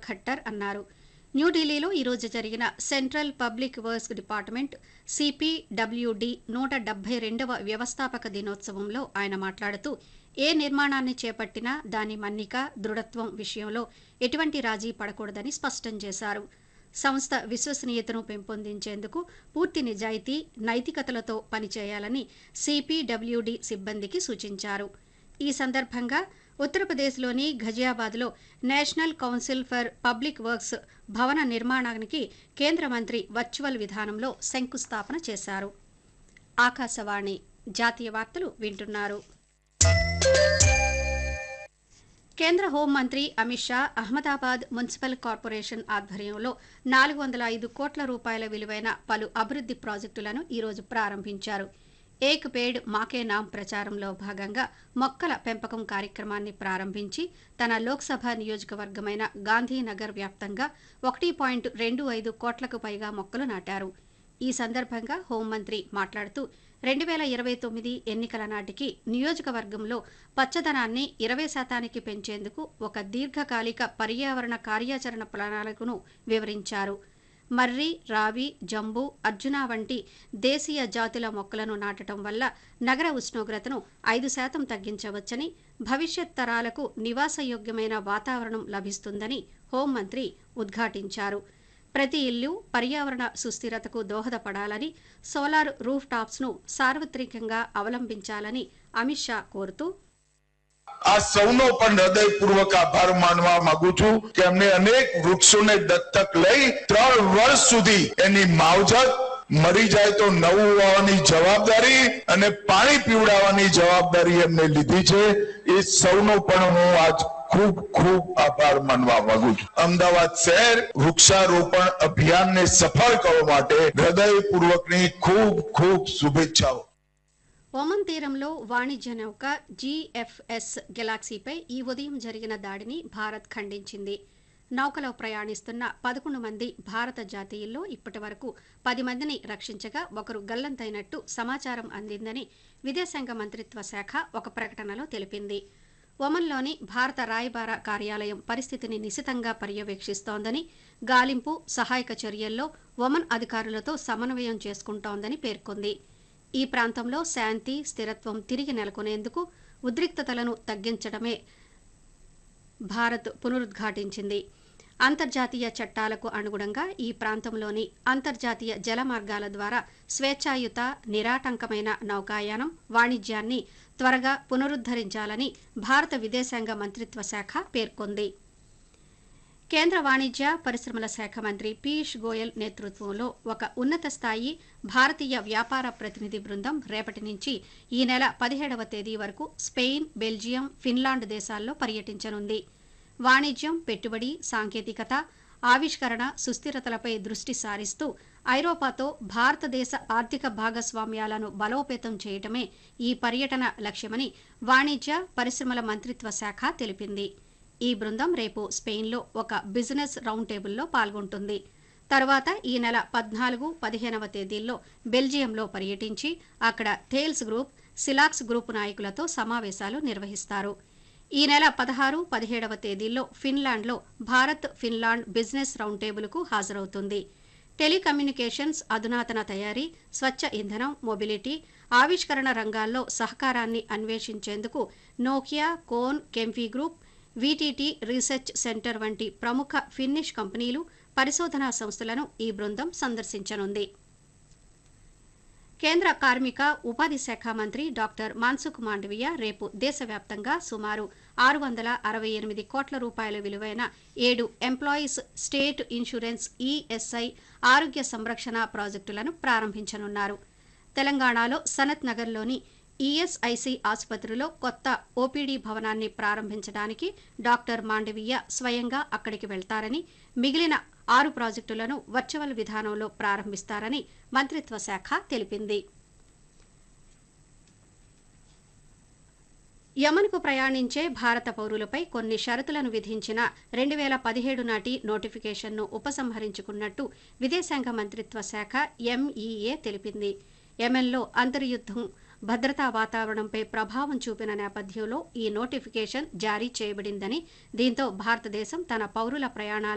ఖట్టర్ అన్నారు న్యూఢిల్లీలో ఈరోజు జరిగిన central public works department CPWD నూట డెబ్బై రెండవ వ్యవస్థాపక దినోత్సవంలో ఆయన మాట్లాడుతూ ఏ నిర్మాణాన్ని చేపట్టినా దాని మన్నిక దృఢత్వం విషయంలో ఎటువంటి రాజీ పడకూడదని స్పష్టం చేశారు సంస్థ విశ్వసనీయతను పెంపొందించేందుకు పూర్తి నిజాయితీ నైతికతలతో పనిచేయాలని సిపిడబ్ల్యూడి సిబ్బందికి సూచించారు ఈ సందర్భంగా ఉత్తరప్రదేశ్లోని ఘజియాబాద్లో national council for public works భవన నిర్మాణానికి కేంద్ర మంత్రి వర్చువల్ విధానంలో శంకుస్థాపన చేశారు ఆకాశవాణి జాతీయ వార్తలు వింటున్నారు కేంద్ర హోంమంత్రి అమిత్ షా అహ్మదాబాద్ మున్సిపల్ కార్పొరేషన్ ఆధ్వర్యంలో నాలుగు వందల ఐదు కోట్ల రూపాయల విలువైన పలు అభివృద్ది ప్రాజెక్టులను ఈరోజు ప్రారంభించారు ఏక్ పేడ్ మాకే నామ్ ప్రచారంలో భాగంగా మొక్కల పెంపకం కార్యక్రమాన్ని ప్రారంభించి తన లోక్సభ నియోజకవర్గమైన గాంధీనగర్ వ్యాప్తంగా ఒకటి పాయింట్ రెండు ఐదు కోట్లకు పైగా మొక్కలు నాటారు ఈ సందర్భంగా హోంమంత్రి మాట్లాడుతూ రెండు వేల ఇరవై తొమ్మిది ఎన్నికల నాటికి నియోజకవర్గంలో పచ్చదనాన్ని ఇరవై శాతానికి పెంచేందుకు ఒక దీర్ఘకాలిక పర్యావరణ కార్యాచరణ ప్రణాళికను వివరించారు మర్రి రావి జంబు అర్జున వంటి దేశీయ జాతుల మొక్కలను నాటడం వల్ల నగర ఉష్ణోగ్రతను ఐదు శాతం తగ్గించవచ్చని భవిష్యత్ తరాలకు నివాసయోగ్యమైన వాతావరణం లభిస్తుందని హోంమంత్రి ఉద్ఘాటించారు ప్రతి ఇల్లు పర్యావరణ సుస్థిరతకు దోహదపడాలని సోలార్ రూఫ్ టాప్స్ ను సార్వత్రికంగా అవలంబించాలని అమిత్ షా కోరుతూ આ સૌનો પણ હૃદયપૂર્વક આભાર માનવા માંગુ છું કે અમને અનેક વૃક્ષોને દત્તક લઈ ત્રણ વર્ષ સુધી એની માવજત મરી જાય તો નવું વાવવાની જવાબદારી અને પાણી પીવડાવવાની જવાબદારી એમને લીધી છે એ સૌનો પણ હું આજ ખૂબ ખૂબ આભાર માનવા માંગુ છું અમદાવાદ શહેર વૃક્ષારોપણ અભિયાનને સફળ કરવા માટે હૃદયપૂર્વકની ખૂબ ખૂબ શુભેચ્છાઓ ఒమన్ తీరంలో వాణిజ్య నౌక జీఎఫ్ఎస్ గెలాక్సీపై ఈ ఉదయం జరిగిన దాడిని భారత్ ఖండించింది నౌకలో ప్రయాణిస్తున్న పదకొండు మంది భారత జాతీయుల్లో ఇప్పటి వరకు పది మందిని రక్షించగా ఒకరు గల్లంతైనట్టు సమాచారం అందిందని విదేశాంగ మంత్రిత్వ శాఖ ఒక ప్రకటనలో తెలిపింది ఒమన్లోని భారత రాయబార కార్యాలయం పరిస్థితిని నిశితంగా పర్యవేక్షిస్తోందని గాలింపు సహాయక చర్యల్లో ఒమన్ అధికారులతో సమన్వయం చేసుకుంటోందని పేర్కొంది ఈ ప్రాంతంలో శాంతి స్థిరత్వం తిరిగి నెలకొనేందుకు ఉద్రిక్తతలను తగ్గించడమే భారత్ పునరుద్ఘాటించింది అంతర్జాతీయ చట్టాలకు అనుగుణంగా ఈ ప్రాంతంలోని అంతర్జాతీయ జల మార్గాల ద్వారా స్వేచ్ఛాయుత నిరాటంకమైన నౌకాయానం వాణిజ్యాన్ని త్వరగా పునరుద్ధరించాలని భారత విదేశాంగ మంత్రిత్వ శాఖ పేర్కొంది కేంద్ర వాణిజ్య పరిశ్రమల శాఖ మంత్రి పీయూష్ గోయల్ నేతృత్వంలో ఒక ఉన్నత స్థాయి భారతీయ వ్యాపార ప్రతినిధి బృందం రేపటి నుంచి ఈ నెల పదిహేడవ తేదీ వరకు స్పెయిన్ బెల్జియం ఫిన్లాండ్ దేశాల్లో పర్యటించనుంది వాణిజ్యం పెట్టుబడి సాంకేతికత ఆవిష్కరణ సుస్థిరతలపై దృష్టి సారిస్తూ ఐరోపాతో భారతదేశ ఆర్థిక భాగస్వామ్యాలను బలోపేతం చేయటమే ఈ పర్యటన లక్ష్యమని వాణిజ్య పరిశ్రమల మంత్రిత్వ శాఖ తెలిపింది ఈ బృందం రేపు స్పెయిన్లో ఒక బిజినెస్ రౌండ్ టేబుల్లో పాల్గొంటుంది తర్వాత ఈ నెల పద్నాలుగు పదిహేనవ తేదీల్లో బెల్జియంలో పర్యటించి అక్కడ థేల్స్ గ్రూప్ సిలాక్స్ గ్రూప్ నాయకులతో సమావేశాలు నిర్వహిస్తారు ఈ నెల పదహారు పదిహేడవ తేదీల్లో ఫిన్లాండ్లో భారత్ ఫిన్లాండ్ బిజినెస్ రౌండ్ టేబుల్కు హాజరవుతుంది టెలికమ్యూనికేషన్స్ అధునాతన తయారీ స్వచ్ఛ ఇంధనం మొబిలిటీ ఆవిష్కరణ రంగాల్లో సహకారాన్ని అన్వేషించేందుకు Nokia Kone Kemppi group VTT research centre వంటి ప్రముఖ ఫిన్నిష్ కంపెనీలు పరిశోధనా సంస్థలను ఈ బృందం సందర్శించనుంది కేంద్ర కార్మిక ఉపాధి శాఖ మంత్రి డాక్టర్ మాన్సుఖ్ మాండవీయ రేపు దేశవ్యాప్తంగా సుమారు ఆరు వందల అరవై ఎనిమిది కోట్ల రూపాయల విలువైన ఏడు ఎంప్లాయీస్ స్టేట్ ఇన్సూరెన్స్ ఈఎస్ఐ ఆరోగ్య సంరక్షణ ప్రాజెక్టులను ప్రారంభించనున్నారు తెలంగాణలో సనత్ నగర్లోని ఈఎస్ఐసి ఆసుపత్రిలో కొత్త ఓపీడీ భవనాన్ని ప్రారంభించడానికి డాక్టర్ మాండవీయ స్వయంగా అక్కడికి వెళ్తారని మిగిలిన ఆరు ప్రాజెక్టులను వర్చువల్ విధానంలో ప్రారంభిస్తారని మంత్రిత్వ శాఖ తెలిపింది యమన్కు ప్రయాణించే భారత పౌరులపై కొన్ని షరతులను విధించిన రెండు వేల పదిహేడు నాటి నోటిఫికేషన్ను ఉపసంహరించుకున్నట్టు విదేశాంగ మంత్రిత్వ శాఖ ఎంఈఏ తెలిపింది యెమెన్లో అంతర్యుద్ధం భద్రతా వాతావరణంపై ప్రభావం చూపిన నేపథ్యంలో ఈ నోటిఫికేషన్ జారీ చేయబడిందని దీంతో భారతదేశం తన పౌరుల ప్రయాణాల